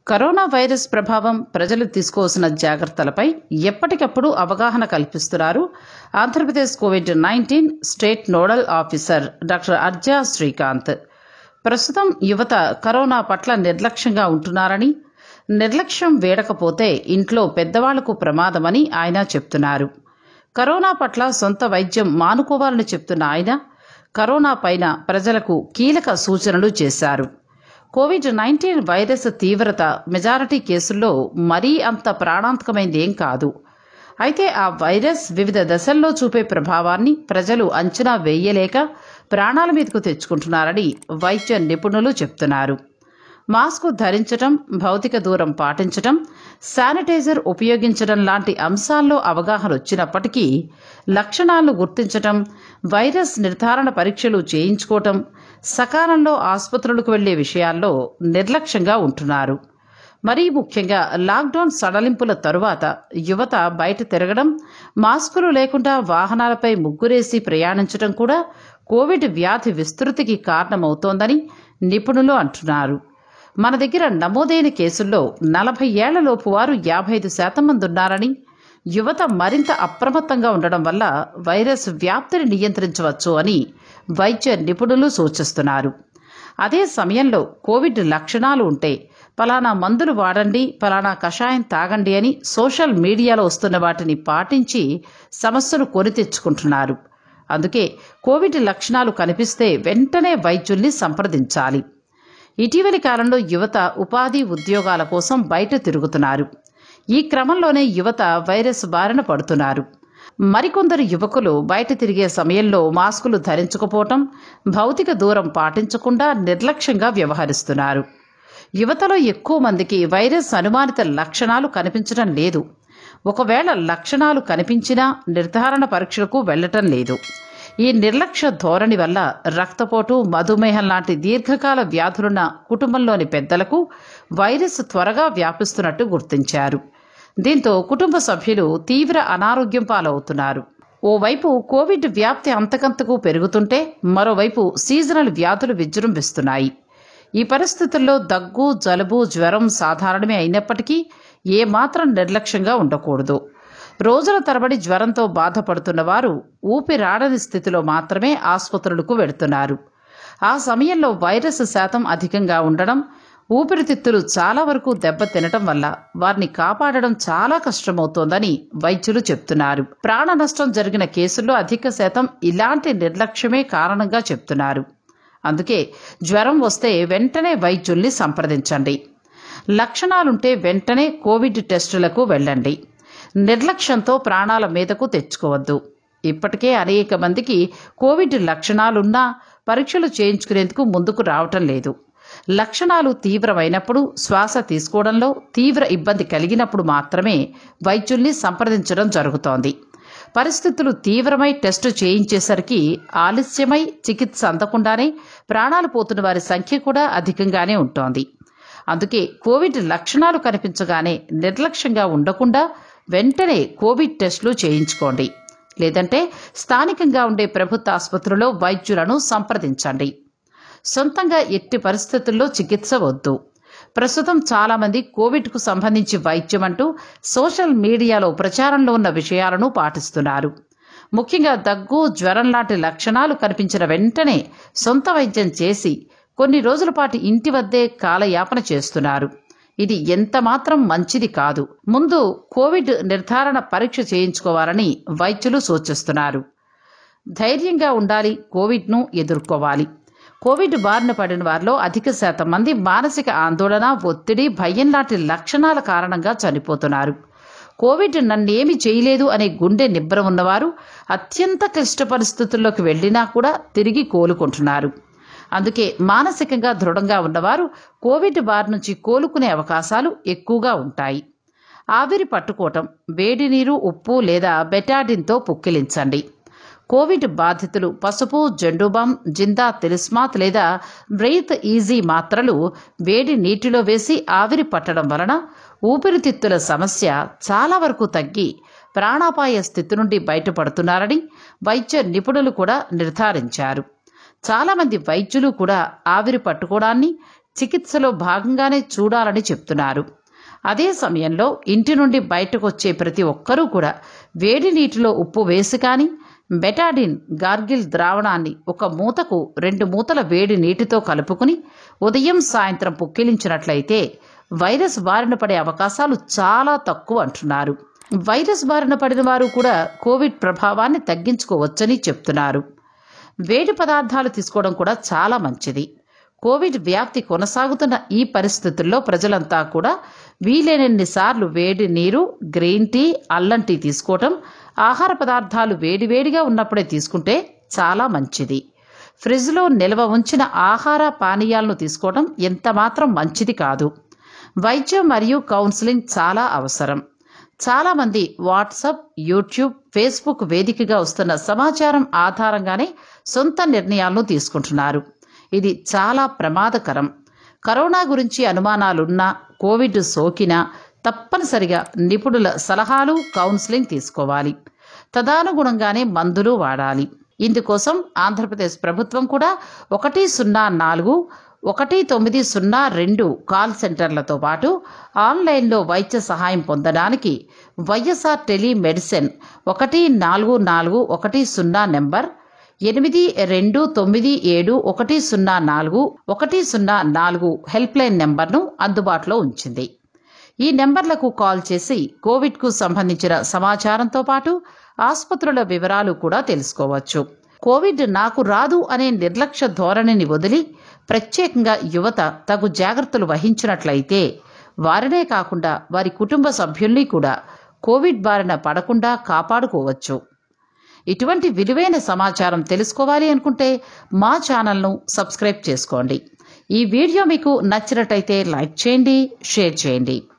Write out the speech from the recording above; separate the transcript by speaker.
Speaker 1: corona virus ప్రభావం ప్రజలు తీసుకోవాల్సిన జాగ్రత్తలపై ఎప్పటికప్పుడు అవగాహన కల్పిస్తున్నారు Andhra Pradesh Covid nineteen state nodal officer doctor అర్జా Srikanth ప్రస్తుతం యువత కరోనా పట్ల నిర్లక్ష్యంగా ఉంటున్నారని నిర్లక్ష్యం వేడకపోతే ఇంట్లో పెద్దవాళ్లకు ప్రమాదమని ఆయన చెప్తున్నారు కరోనా పట్ల సొంత వైద్యం మానుకోవాలని చెప్తున్న ఆయన కరోనా పైన ప్రజలకు కీలక సూచనలు చేశారు కోవిడ్ నైన్టీన్ వైరస్ తీవ్రత మెజారిటీ కేసుల్లో మరీ అంత ప్రాణాంతకమైందేం కాదు అయితే ఆ వైరస్ వివిధ దశల్లో చూపే ప్రభావాన్ని ప్రజలు అంచనా వేయలేక ప్రాణాల మీదకు తెచ్చుకుంటున్నారని వైద్య నిపుణులు చెప్తున్నారు మాస్క్ ధరించటం భౌతిక దూరం పాటించటం శానిటైజర్ ఉపయోగించడం లాంటి అంశాల్లో అవగాహన వచ్చినప్పటికీ లక్షణాలను గుర్తించటం వైరస్ నిర్ధారణ పరీక్షలు చేయించుకోవటం సకాలంలో ఆసుపత్రులకు వెళ్లే విషయాల్లో నిర్లక్ష్యంగా ఉంటున్నారు మరీ ముఖ్యంగా లాక్డౌన్ సడలింపుల తరువాత యువత బయట తిరగడం మాస్కులు లేకుండా వాహనాలపై ముగ్గురేసి ప్రయాణించడం కూడా కోవిడ్ వ్యాధి విస్తృతికి కారణమవుతోందని నిపుణులు అంటున్నారు మన దగ్గర నమోదైన కేసుల్లో నలభై ఏళ్లలోపు వారు యాభై ఐదు శాతం మంది ఉన్నారని యువత మరింత అప్రమత్తంగా ఉండడం వల్ల వైరస్ వ్యాప్తిని నియంత్రించవచ్చు అని వైద్య నిపుణులు సూచిస్తున్నారు అదే సమయంలో కోవిడ్ లక్షణాలు ఉంటే పలానా మందులు వాడండి పలానా కషాయం తాగండి అని సోషల్ మీడియాలో వస్తున్న వాటిని పాటించి సమస్యను కొని తెచ్చుకుంటున్నారు అందుకే కోవిడ్ లక్షణాలు కనిపిస్తే వెంటనే వైద్యుల్ని సంప్రదించాలి ఇటీవలి కాలంలో యువత ఉపాధి ఉద్యోగాల కోసం బయట తిరుగుతున్నారు ఈ క్రమంలోనే యువత వైరస్ బారిన పడుతున్నారు మరికొందరు యువకులు బయట తిరిగే సమయంలో మాస్కులు ధరించకపోవటం భౌతిక దూరం పాటించకుండా నిర్లక్ష్యంగా వ్యవహరిస్తున్నారు యువతలో ఎక్కువ మందికి వైరస్ అనుమానిత లక్షణాలు కనిపించడం లేదు ఒకవేళ లక్షణాలు కనిపించినా నిర్ధారణ పరీక్షలకు వెళ్లటం లేదు ఈ నిర్లక్ష్య ధోరణి వల్ల రక్తపోటు మధుమేహం లాంటి దీర్ఘకాల వ్యాధులున్న కుటుంబంలోని పెద్దలకు వైరస్ త్వరగా వ్యాపిస్తున్నట్టు గుర్తించారు దీంతో కుటుంబ సభ్యులు తీవ్ర అనారోగ్యం పాలవుతున్నారు ఓవైపు కోవిడ్ వ్యాప్తి అంతకంతకు పెరుగుతుంటే మరోవైపు సీజనల్ వ్యాధులు విజృంభిస్తున్నాయి ఈ పరిస్థితుల్లో దగ్గు జలుబు జ్వరం సాధారణమే అయినప్పటికీ ఏమాత్రం నిర్లక్ష్యంగా ఉండకూడదు రోజుల తరబడి జ్వరంతో బాధపడుతున్న వారు ఊపిరాడని స్థితిలో మాత్రమే ఆసుపత్రులకు వెడుతున్నారు ఆ సమయంలో వైరస్ శాతం అధికంగా ఉండడం ఊపిరితిత్తులు చాలా వరకు దెబ్బ తినటం వల్ల వారిని కాపాడడం చాలా కష్టమవుతోందని వైద్యులు చెప్తున్నారు ప్రాణ నష్టం జరిగిన కేసుల్లో అధిక శాతం ఇలాంటి నిర్లక్ష్యమే కారణంగా చెప్తున్నారు అందుకే జ్వరం వస్తే వెంటనే వైద్యుల్ని సంప్రదించండి లక్షణాలుంటే వెంటనే కోవిడ్ టెస్టులకు వెళ్ళండి నిర్లక్ష్యంతో ప్రాణాల మీదకు తెచ్చుకోవద్దు ఇప్పటికే అనేక మందికి కోవిడ్ లక్షణాలున్నా పరీక్షలు చేయించుకునేందుకు ముందుకు రావటం లేదు లక్షణాలు తీవ్రమైనప్పుడు శ్వాస తీసుకోవడంలో తీవ్ర ఇబ్బంది కలిగినప్పుడు మాత్రమే వైద్యుల్ని సంప్రదించడం జరుగుతోంది పరిస్థితులు తీవ్రమై టెస్టు చేయించేసరికి ఆలస్యమై చికిత్స అందకుండానే ప్రాణాలు పోతున్న వారి సంఖ్య కూడా అధికంగానే ఉంటోంది అందుకే కోవిడ్ లక్షణాలు కనిపించగానే నిర్లక్ష్యంగా ఉండకుండా వెంటనే కోవిడ్ టెస్టులు చేయించుకోండి లేదంటే స్థానికంగా ఉండే ప్రభుత్వ ఆసుపత్రిలో వైద్యులను సంప్రదించండి సొంతంగా ఎట్టి పరిస్థితుల్లో చికిత్స వద్దు ప్రస్తుతం చాలామంది కోవిడ్కు సంబంధించి వైద్యం అంటూ సోషల్ మీడియాలో ప్రచారంలో ఉన్న విషయాలను పాటిస్తున్నారు ముఖ్యంగా దగ్గు జ్వరం లాంటి లక్షణాలు కనిపించిన వెంటనే సొంత వైద్యం చేసి కొన్ని రోజుల పాటు ఇంటి వద్దే కాలయాపన చేస్తున్నారు ఇది ఎంత మాత్రం మంచిది కాదు ముందు కోవిడ్ నిర్ధారణ పరీక్ష చేయించుకోవాలని వైద్యులు సూచిస్తున్నారు ధైర్యంగా ఉండాలి కోవిడ్ను ఎదుర్కోవాలి కోవిడ్ బారిన పడిన వారిలో అధిక శాతం మంది మానసిక ఆందోళన ఒత్తిడి భయం లాంటి లక్షణాల కారణంగా చనిపోతున్నారు కోవిడ్ నన్నేమి చేయలేదు అనే గుండె నిబ్బరం ఉన్నవారు అత్యంత క్లిష్ట పరిస్థితుల్లోకి వెళ్ళినా కూడా తిరిగి కోలుకుంటున్నారు అందుకే మానసికంగా దృఢంగా ఉన్నవారు కోవిడ్ బారి నుంచి కోలుకునే అవకాశాలు ఎక్కువగా ఉంటాయి ఆవిరి పట్టుకోవటం వేడి నీరు ఉప్పు లేదా బెటాడిన్తో పుక్కిలించండి కోవిడ్ బాధితులు పసుపు జెండుబామ్ జిందా తిలిస్మాత్ లేదా బ్రెయిత్ ఈజీ మాత్రలు వేడి నీటిలో వేసి ఆవిరి పట్టడం వలన ఊపిరితిత్తుల సమస్య చాలా వరకు తగ్గి ప్రాణాపాయ స్థితి నుండి బయటపడుతున్నారని వైద్య నిపుణులు కూడా నిర్ధారించారు చాలామంది వైద్యులు కూడా ఆవిరి పట్టుకోవడాన్ని చికిత్సలో భాగంగానే చూడాలని చెప్తున్నారు అదే సమయంలో ఇంటి నుండి బయటకు వచ్చే ప్రతి ఒక్కరూ కూడా వేడి నీటిలో ఉప్పు వేసి కానీ బెటాడిన్ గార్గిల్ ద్రావణాన్ని ఒక మూతకు రెండు మూతల వేడి నీటితో కలుపుకుని ఉదయం సాయంత్రం పుక్కిలించినట్లయితే వైరస్ బారిన పడే అవకాశాలు చాలా తక్కువ అంటున్నారు వైరస్ బారిన పడిన వారు కూడా కోవిడ్ ప్రభావాన్ని తగ్గించుకోవచ్చని చెప్తున్నారు వేడి పదార్థాలు తీసుకోవడం కూడా చాలా మంచిది కోవిడ్ వ్యాప్తి కొనసాగుతున్న ఈ పరిస్థితుల్లో ప్రజలంతా కూడా వీలైనన్నిసార్లు వేడి నీరు గ్రీన్ టీ అల్లం టీ తీసుకోవటం ఆహార పదార్థాలు వేడివేడిగా ఉన్నప్పుడే తీసుకుంటే చాలా మంచిది ఫ్రిడ్జ్లో నిల్వ ఉంచిన ఆహార పానీయాలను తీసుకోవడం ఎంత మాత్రం మంచిది కాదు వైద్యం మరియు కౌన్సిలింగ్ చాలా అవసరం చాలామంది వాట్సాప్ యూట్యూబ్ ఫేస్బుక్ వేదికగా వస్తున్న సమాచారం ఆధారంగానే సొంత నిర్ణయాలను తీసుకుంటున్నారు ఇది చాలా ప్రమాదకరం కరోనా గురించి అనుమానాలున్నా కోవిడ్ సోకినా తప్పనిసరిగా నిపుణుల సలహాలు కౌన్సిలింగ్ తీసుకోవాలి తదనుగుణంగానే మందులు వాడాలి ఇందుకోసం ఆంధ్రప్రదేశ్ ప్రభుత్వం కూడా ఒకటి సున్నా నాలుగు ఒకటి తొమ్మిది సున్నా రెండు కాల్ సెంటర్లతో పాటు ఆన్లైన్లో వైద్య సహాయం పొందడానికి వైఎస్ఆర్ టెలిమెడిసిన్ ఒకటి నాలుగు నాలుగు ఒకటి సున్నా నెంబర్ ఎనిమిది రెండు తొమ్మిది ఏడు ఒకటి సున్నా నాలుగు ఒకటి సున్నా నాలుగు హెల్ప్ లైన్ నెంబర్ను అందుబాటులో ఉంచింది ఈ నెంబర్లకు కాల్ చేసి కోవిడ్కు సంబంధించిన సమాచారంతో పాటు ఆసుపత్రుల వివరాలు కూడా తెలుసుకోవచ్చు కోవిడ్ నాకు రాదు అనే నిర్లక్ష్య ధోరణిని వదిలి ప్రత్యేకంగా యువత తగు జాగ్రత్తలు వహించినట్లయితే వారినే కాకుండా వారి కుటుంబ సభ్యుల్ని కూడా కోవిడ్ బారిన పడకుండా కాపాడుకోవచ్చు ఇటువంటి విలువైన సమాచారం తెలుసుకోవాలి అనుకుంటే మా ఛానల్ను సబ్స్క్రైబ్ చేసుకోండి ఈ వీడియో మీకు నచ్చినట్టయితే లైక్ చేయండి షేర్ చేయండి